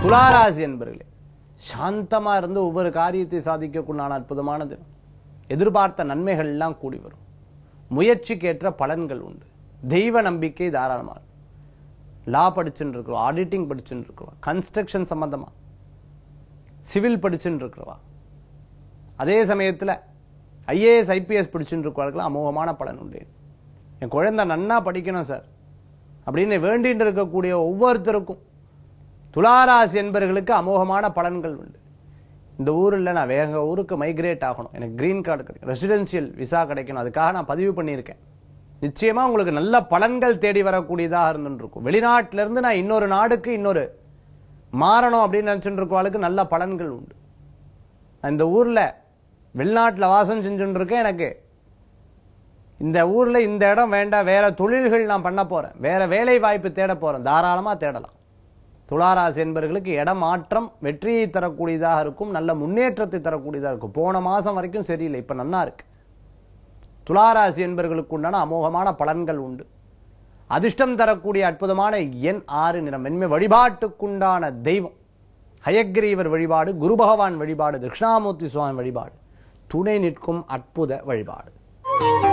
துளாராசி என்பர்களே சாந்தமா இருந்து ஒவ்வொரு காரியத்தை சாதிக்கக்குண்டான அற்புதமான தினம் எதிர்பார்த்த நன்மைகள் எல்லாம் கூடி வரும் முயற்சிக்கேற்ற பலன்கள் உண்டு தெய்வ நம்பிக்கை தாராளமா இருக்கும் லா படிச்சுட்டு இருக்கிறோம் ஆடிட்டிங் படிச்சுட்டு இருக்கிறோம் கன்ஸ்ட்ரக்ஷன் சம்பந்தமா சிவில் படிச்சுட்டு இருக்கிறவா அதே சமயத்துல ஐஏஎஸ் ஐபிஎஸ் படிச்சுட்டு இருக்கிறவர்களுக்கு அமோகமான பலன் உண்டு என் குழந்தை நன்னா படிக்கணும் சார் அப்படின்னு வேண்டிட்டு இருக்கக்கூடிய ஒவ்வொருத்தருக்கும் துளாராசி என்பவர்களுக்கு அமோகமான பலன்கள் உண்டு இந்த ஊரில் நான் வேக ஊருக்கு மைக்ரேட் ஆகணும் எனக்கு கிரீன் கார்டு கிடைக்கும் ரெசிடென்சியல் விசா கிடைக்கணும் அதுக்காக நான் பதிவு பண்ணியிருக்கேன் நிச்சயமா உங்களுக்கு நல்ல பலன்கள் தேடி வரக்கூடியதாக இருந்துட்டு இருக்கும் வெளிநாட்டுல இருந்து நான் இன்னொரு நாடுக்கு இன்னொரு மாறணும் அப்படின்னு நினைச்சுட்டு இருக்கவாளுக்கு நல்ல பலன்கள் உண்டு நான் இந்த ஊர்ல வெளிநாட்டுல வாசம் செஞ்சுட்டு இருக்கேன் எனக்கு இந்த ஊர்ல இந்த இடம் வேண்டாம் வேற தொழில்கள் நான் பண்ண போறேன் வேற வேலை வாய்ப்பு தேட போறேன் தாராளமா தேடலாம் துளாராசி என்பவர்களுக்கு இடம் மாற்றம் வெற்றியை தரக்கூடியதாக இருக்கும் நல்ல முன்னேற்றத்தை தரக்கூடியதாக இருக்கும் போன மாசம் வரைக்கும் சரியில்லை இப்ப நன்னா இருக்கு துளாராசி என்பவர்களுக்கு உண்டான அமோகமான பலன்கள் உண்டு அதிர்ஷ்டம் தரக்கூடிய அற்புதமான எண் ஆறு நிறம் மென்மை வழிபாட்டுக்குண்டான தெய்வம் ஹயக்ரீவர் வழிபாடு குரு பகவான் வழிபாடு தட்சிணாமூர்த்தி சுவாமி வழிபாடு துணை நிற்கும் அற்புத வழிபாடு